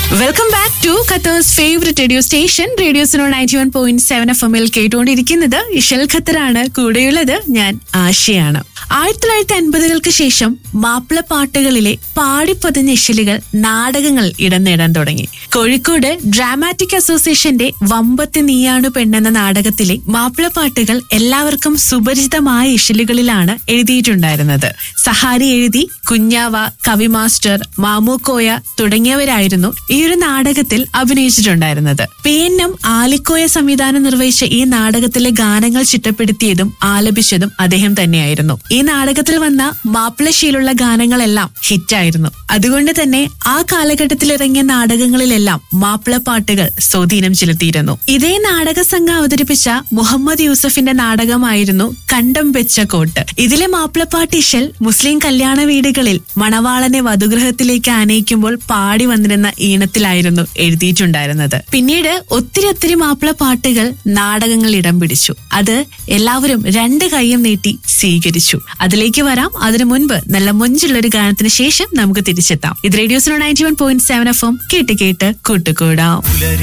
welcome back to Qatar's favourite radio station radio Suno ninety one point seven F എമ്മിൽ കേട്ടുകൊണ്ടിരിക്കുന്നത് ഇഷൽ ഖത്തറാണ് കൂടെയുള്ളത് ഞാൻ ആശയാണ് ആയിരത്തി തൊള്ളായിരത്തി അൻപതുകൾക്ക് ശേഷം മാപ്പിളപ്പാട്ടുകളിലെ പാടിപ്പതിഞ്ഞ ഇശലുകൾ നാടകങ്ങൾ ഇടം നേടാൻ തുടങ്ങി കോഴിക്കോട് ഡ്രാമാറ്റിക് അസോസിയേഷന്റെ വമ്പത്തി നീയാണു പെണ്ണെന്ന നാടകത്തിലെ മാപ്പിളപ്പാട്ടുകൾ എല്ലാവർക്കും സുപരിചിതമായ ഇശലുകളിലാണ് എഴുതിയിട്ടുണ്ടായിരുന്നത് സഹാരി എഴുതി കുഞ്ഞാവ കവി മാസ്റ്റർ മാമൂക്കോയ തുടങ്ങിയവരായിരുന്നു ഈ ഒരു നാടകത്തിൽ അഭിനയിച്ചിട്ടുണ്ടായിരുന്നത് പി എൻ എം ആലിക്കോയ സംവിധാനം നിർവഹിച്ച ഈ നാടകത്തിലെ ഗാനങ്ങൾ ചിട്ടപ്പെടുത്തിയതും ആലപിച്ചതും അദ്ദേഹം തന്നെയായിരുന്നു ഈ നാടകത്തിൽ വന്ന മാപ്പിളശീലുള്ള ഗാനങ്ങളെല്ലാം ഹിറ്റായിരുന്നു അതുകൊണ്ട് തന്നെ ആ കാലഘട്ടത്തിൽ ഇറങ്ങിയ നാടകങ്ങളിലെല്ലാം മാപ്പിളപ്പാട്ടുകൾ സ്വാധീനം ചെലുത്തിയിരുന്നു ഇതേ നാടക സംഘം അവതരിപ്പിച്ച മുഹമ്മദ് യൂസഫിന്റെ നാടകമായിരുന്നു കണ്ടം വെച്ച കോട്ട് ഇതിലെ മാപ്പിളപ്പാട്ട് ഇശൽ മുസ്ലിം കല്യാണ വീടുകളിൽ മണവാളനെ വധുഗ്രഹത്തിലേക്ക് ആനയിക്കുമ്പോൾ പാടി വന്നിരുന്ന ഈണത്തിലായിരുന്നു എഴുതിയിട്ടുണ്ടായിരുന്നത് പിന്നീട് ഒത്തിരി ഒത്തിരി മാപ്പിള പാട്ടുകൾ നാടകങ്ങൾ ഇടം പിടിച്ചു അത് എല്ലാവരും രണ്ട് കൈയും നീട്ടി സ്വീകരിച്ചു അതിലേക്ക് വരാം അതിനു മുൻപ് നല്ല മൊഞ്ചുള്ള ഒരു ഗാനത്തിന് ശേഷം നമുക്ക് തിരിച്ചെത്താം ഇത് radio Suno ninety one point seven F M കേട്ട് കേട്ട് കൂട്ടുകൂടാം പുലരി